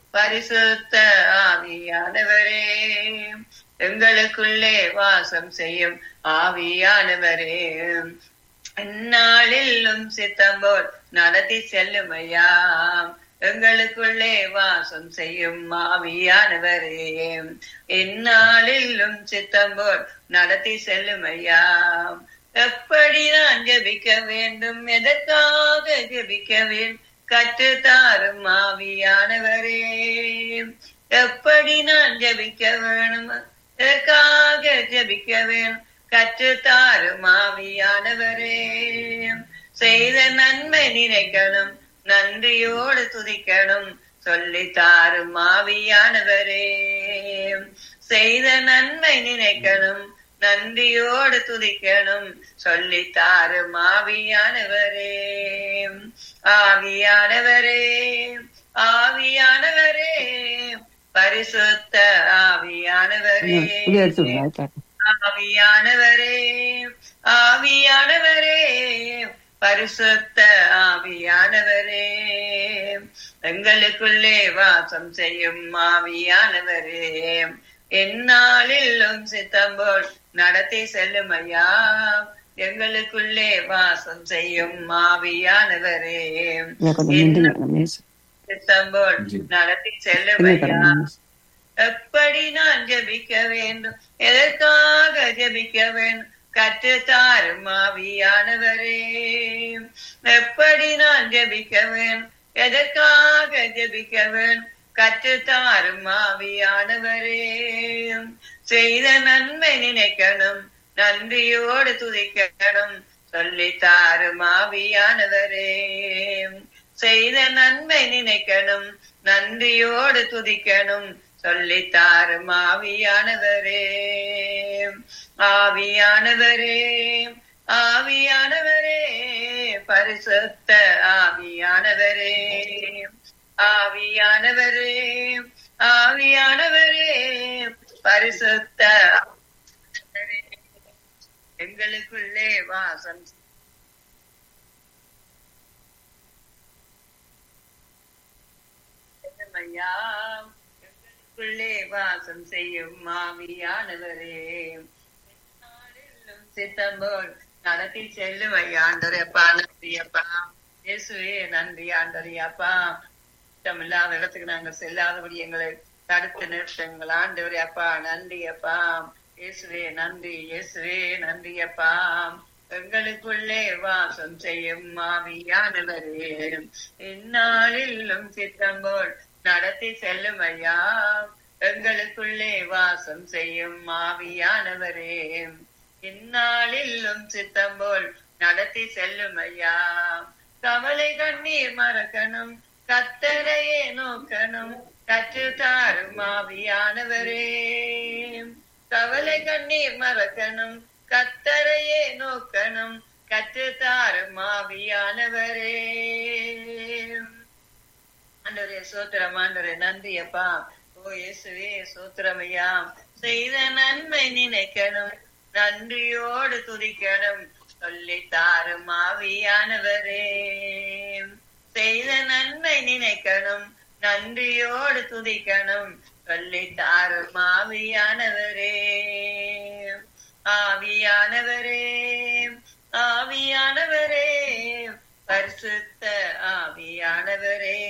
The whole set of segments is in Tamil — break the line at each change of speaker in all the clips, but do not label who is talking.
பரிசுத்த ஆவியானவரே எங்களுக்குள்ளே வாசம் செய்யும் ஆவியானவரே இந்நாளிலும் சித்தம்போல் நடத்தி செல்லும் ஐயா எங்களுக்குள்ளே வாசம் செய்யும் ஆவியானவரே இந்நாளிலும் சித்தம்போல் நடத்தி செல்லும் ஐயா எப்படி நான் ஜெபிக்க வேண்டும் எதற்காக ஜெபிக்க வேண்டும் கற்று தாரும் ஆவியானவரே எப்படி நான் ஜெபிக்க வேணும் எதற்காக ஜெபிக்க வேணும் கற்று தாரும் ஆவியானவரே செய்த நன்மை நினைக்கணும் நன்றியோடு துதிக்கணும் சொல்லி தாரும் ஆவியானவரே செய்த நன்மை நினைக்கணும் நன்றியோடு துதிக்கணும் சொல்லி தாரும் ஆவியானவரே ஆவியானவரே ஆவியானவரே பரிசுத்த ஆவியானவரே
இப்படி எடுத்து விடுங்க
ஆவியானவரே ஆவியானவரே பரிசுத்த ஆவியானவரே எங்களுக்குள்ளே வாசம் செய்யும் ஆவியானவரே எந்நாளிலும் சித்தம்போல் நடத்தி செல்லும் ஐயா எங்களுக்குள்ளே வாசம் செய்யும் ஆவியானவரே
கொஞ்சம் நின்று ரமேஷ்
சித்தம்போல் நடத்தி செல்லும்
என்ன
ஐயா
ரமேஷ்
எப்படி நான் ஜெபிக்க வேண்டும் எதற்காக ஜெபிக்க வேண்டும் கற்று தாரும் ஆவியானவரே எப்படி நான் ஜெபிக்க வேண்டும் எதற்காக ஜெபிக்க வேண்டும் கற்று தாரும் ஆவியானவரே செய்த நன்மை நினைக்கணும் நன்றியோடு துதிக்கணும் சொல்லி தாரும் ஆவியானவரே செய்த நன்மை நினைக்கணும் நன்றியோடு துதிக்கணும் சொல்லி தாரும் ஆவியானவரே ஆவியானவரே ஆவியானவரே பரிசுத்த ஆவியானவரே ஆவியானவரே ஆவியானவரே பரிசுத்த ஆவியானவரே, எங்களுக்குள்ளே வாசம் செய்யும் ஐயா எங்களுக்குள்ளே வாசம் செய்யும் ஆவியானவரே நாளெல்லாம் சித்தம்போல் நடத்தி செல்லும் ஐயா ஆண்டரையப்பா நன்றி அப்பா இயேசுவே நன்றி ஆண்டரையாப்பா இல்லாத இடத்துக்கு நாங்க செல்லாதபடி எங்களை தடுத்து நிறுத்துங்கள் ஆண்டவரே அப்பா நன்றி அப்பா இயேசுவே நன்றி இயேசுவே நன்றி அப்பா எங்களுக்குள்ளே வாசம் செய்யும் ஆவியானவரே இந்நாளிலும் சித்தம்போல் நடத்தி செல்லும் ஐயா எங்களுக்குள்ளே வாசம் செய்யும் ஆவியானவரே இந்நாளிலும் சித்தம்போல் நடத்தி செல்லும் ஐயா கவலை கண்ணீர் மறக்கணும் கத்தரையே நோக்கணும் கற்று தாரும் ஆவியானவரே கவலை கண்ணீர் மறக்கணும் கத்தரையே நோக்கணும் கற்று தாரும் ஆவியானவரே ஆண்டவரே சோத்திரம் ஆண்டவரே நன்றி அப்பா ஓ இயேசுவே சோத்திரம் ஐயா செய்த நன்மை நினைக்கணும் நன்றியோடு துதிக்கணும் சொல்லி தாரும் ஆவியானவரே செய்த நன்மை நினைக்கணும் நன்றியோடு துதிக்கணும் சொல்லி தாரும் ஆவியானவரே ஆவியானவரே ஆவியானவரே பரிசுத்த ஆவியானவரே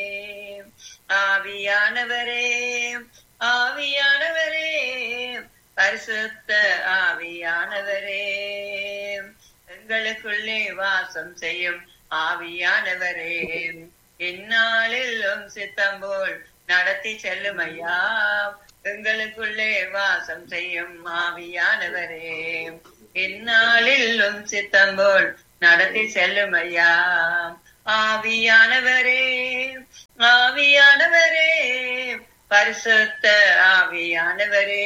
ஆவியானவரே ஆவியானவரே பரிசுத்த ஆவியானவரே எங்களுக்குள்ளே வாசம் செய்யும் ஆவியானவரே இந்நாளிலும் சித்தம்போல் நடத்தி செல்லும் ஐயா எங்களுக்குள்ளே வாசம் செய்யும் ஆவியானவரே இந்நாளிலும் சித்தம்போல் நடத்தி செல்லும் ஐயா ஆவியானவரே ஆவியானவரே பரிசுத்த ஆவியானவரே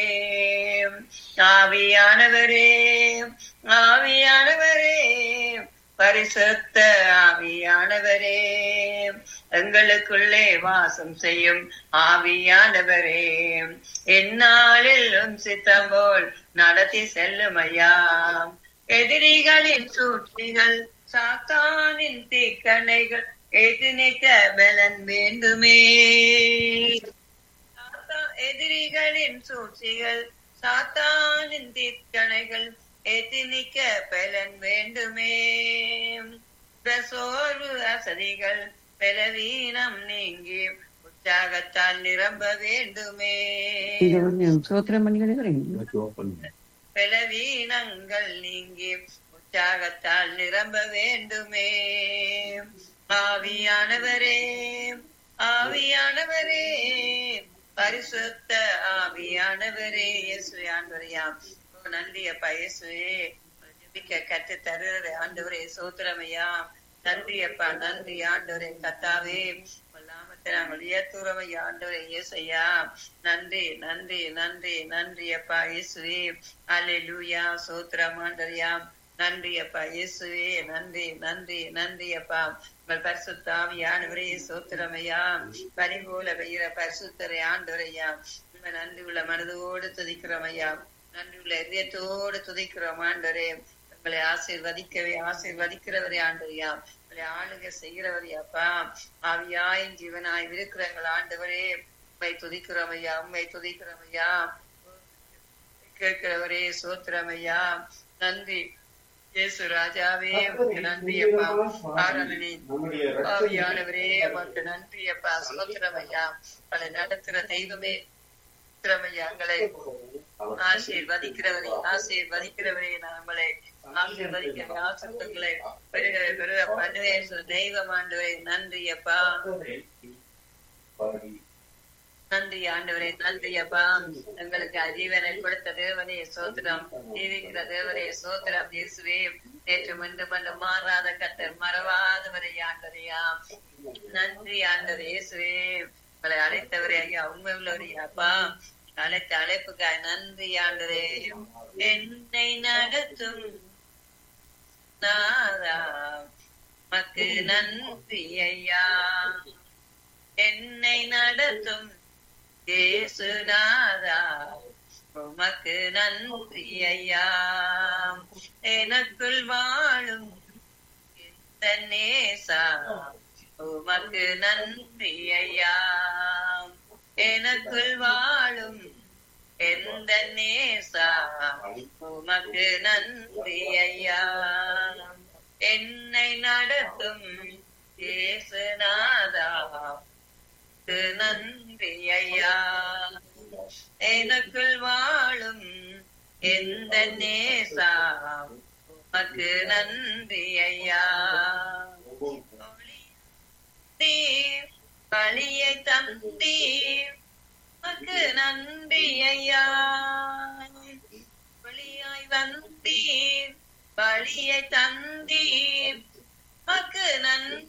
ஆவியானவரே ஆவியானவரே பரிசுத்த ஆவியானவரே எங்களுக்குள்ளே வாசம் செய்யும் ஆவியானவரே எந்நாளிலும் சித்தம்போல் நடத்தி செல்லும் ஐயா எதிரிகளின் சூழ்ச்சிகள் சாத்தானின் தீக்கணைகள் எதிர்க்க பலன் வேண்டுமே சதிகள் சாத்தானின் தீர்க்கணைகள் எதினிக்க பலன் வேண்டுமே சோர்வு அசதிகள் பலவீனம் நீங்கி உற்சாகத்தால் நிரம்ப வேண்டுமே
இது கொஞ்சம் சோத்திரம் பண்ணி கிடைக்கிறீங்க
பலவீனங்கள் நீங்கி உற்சாகத்தால் நிரம்ப வேண்டுமே ஆவியானவரே ஆவியானவரே பரிசுத்த ஆவியானவரே இயேசுவே ஆண்டவரையாம் நன்றி அப்பா இயேசுவே ஜெபிக்க கற்று தருகிற ஆண்டவரே சோத்திரமையா நன்றி அப்பா நன்றி ஆண்டவரே கத்தாவே நாமத்தை நாங்கள் உயர்த்துறமையா ஆண்டவரே இயேசையா நன்றி நன்றி நன்றி நன்றி அப்பா இயேசுவே அல்லேலூயா சோத்திரம் ஆண்டவரையா நன்றி அப்பா இயேசுவே நன்றி நன்றி நன்றி அப்பா உங்கள் பரிசுத்தாவியானவரே சோத்திரமையா பனி போல பெய்கிற பரிசுத்தரை ஆண்டவரையா உங்கள் நன்றி உள்ள மனதோடு துதிக்கிறோமையா நன்றி உள்ள இதயத்தோடு துதிக்கிறோம் ஆண்டவரே உங்களை ஆசீர்வதிக்கவே ஆசீர்வதிக்கிறவரே ஆண்டவரையா உங்களை ஆளுக செய்கிறவரே அப்பா ஆவியாயின் ஜீவனாய் இருக்கிறவங்கள் ஆண்டவரே உண்மை துதிக்கிறோம் ஐயா உண்மை துதிக்கிறோம் ஐயா கேட்கிறவரே சோத்திரமையா நன்றி இயேசு ராஜாவே உமக்கு நன்றி அப்பா ஆராதனை ஆவியானவரே உமக்கு நன்றி அப்பா சோத்திரமையா பல நடத்துற தெய்வமே சோத்திரமையா எங்களை ஆசீர்வதிக்கிறவரே ஆசீர்வதிக்கிறவரே நம்மளை ஆசீர்வதிக்கிற ஆசீர்வங்களை பெருக பெருக பண்ணுவேன் சொல்ல தெய்வம் ஆண்டவரே நன்றி அப்பா நன்றி ஆண்டவரே நன்றி அப்பா எங்களுக்கு அஜீவனை கொடுத்த தேவனே சோத்திரம் ஜீவிக்கிற தேவனே சோத்திரம் இயேசுவே நேற்று மண்டு மண்டு மாறாத கத்தர் மறவாதவரை ஆண்டவரையா நன்றி ஆண்டவர் இயேசுவே உங்களை அழைத்தவரே ஐயா உண்மை உள்ளவரே அப்பா அழைத்த அழைப்புக்காய் நன்றி ஆண்டரே என்னை நடத்தும் நாதா மக்கு நன்றி ஐயா என்னை நடத்தும் ஏசுநாதா உமக்கு நன்றி ஐயா எனக்குள் வாழும் இந்த நேசா உமக்கு நன்றி ஐயா எனக்குள் வாழும் எந்த நேசா உமக்கு நன்றி ஐயா என்னை நடத்தும் ஏசுநாதா உமக்கு நன்றி ஐயா எனக்குள் வாழும் எந்த நேசா உமக்கு நன்றி ஐயா தந்தீர் பழியை தந்தீர் உமக்கு நன்றி ஐயா வழியாய் வந்தீர் பழியை தந்தீர் உமக்கு நன்றி